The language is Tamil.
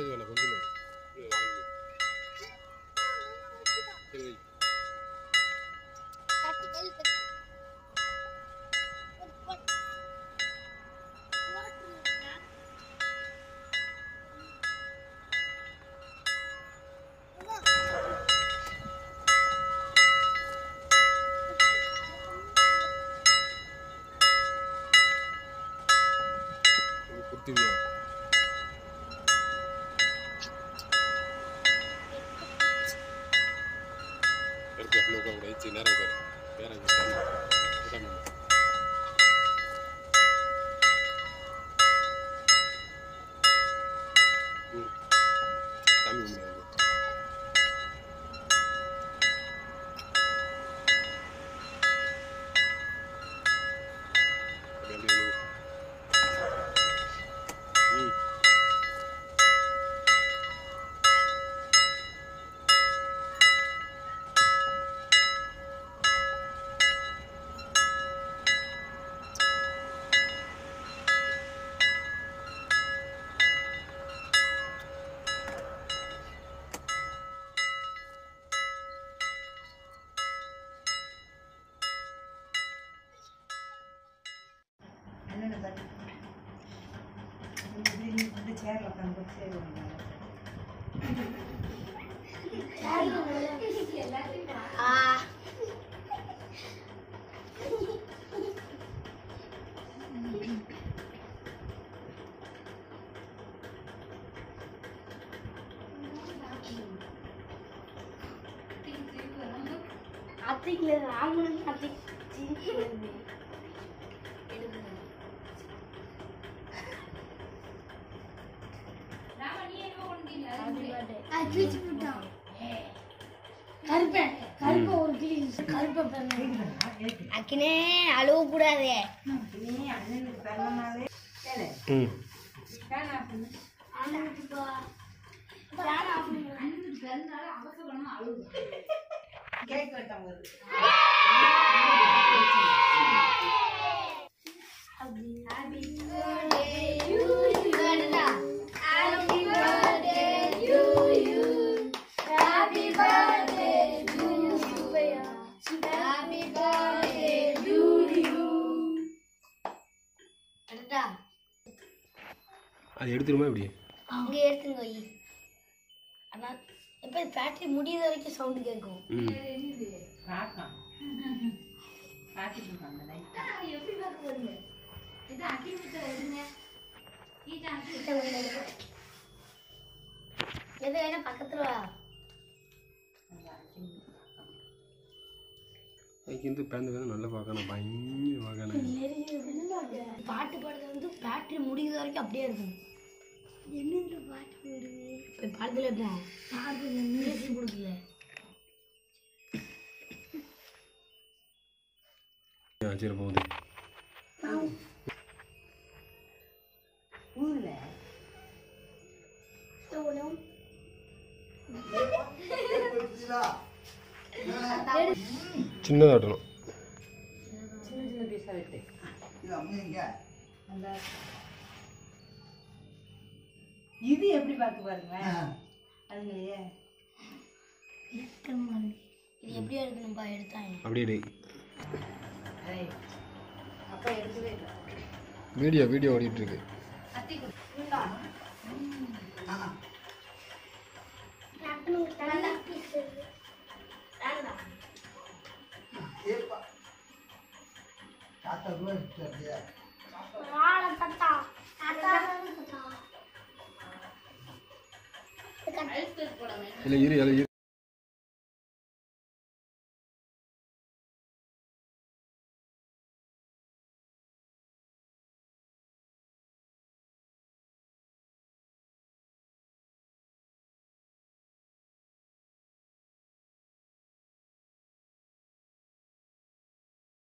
மொத்தம் வேணாம் கொஞ்சம் வேணும். இது வாங்கி. சரி, வை. இது கொடுத்துருவியா எடுத்து அப்படியே உட்கார கூட ஏச்சி நேரம் உட்காரு வேற எங்க உட்காரு. உட்காரு. ம். தம்பி உண்மையா இருக்கு. அப்படியே அப்படியே விழுவு. ம் அண்ணனை பாரு. இப்படி நீ வந்து சேர்ல உட்காந்து சேர் அத்தைக்குல ராமனுக்கு அத்தை சிரிக்கிறது கருப்பேன் கருப்பை ஒரு கிளி கருப்பை அக்கினே அழுவ கூடாதே நீ அண்ணனுக்கு பிறந்தனாலே கேளு. ம் ஃபேன் ஆஃப் பண்ணு. அண்ணனுக்குப்பா ஃபேன் ஆஃப் பண்ணு. கேக் வெட்டம் வருது. Happy birthday to you. Happy birthday to you. Happy birthday to you. Happy birthday to you. அடடா அது எடுத்துருமா இப்படி அங்க எடுத்துங்க வை ஆனா எப்ப பேட்டரி முடியுற வரைக்கும் சவுண்ட் கேட்கும் ம் காக்கம். காத்திட்டு இருக்கான் அந்த light. எது வேணா பக்கத்துல வா அந்த அக்கி. அதுக்கு வந்து பேருந்து வந்து நல்லா பார்க்கணும் பயங்கர பார்க்கணும் பாட்டு பாடுறது வந்து பேட்டரி முடியுற வரைக்கும் அப்படியே இருக்கும் என்னன்ற பாட்டு பாடுது இப்போ பாடத்துல இருப்போம் பாட்டு மியூசிக் கொடுக்கல ஆ சரி போகுது ஊதுல. சின்னதாட்டணும் சின்ன சின்ன பீஸா வெட்டு. அந்த இது எப்படி பார்த்து பாருங்களேன் அதுலயே இது எப்படி எடுக்கணும்பா எடுத்தாங்க அப்படியே எடு. அதை அப்பா எடுக்கவே இல்லை வீடியோ வீடியோ ஓடிட்டு இருக்கு இல்லை இரு இல்லை இரு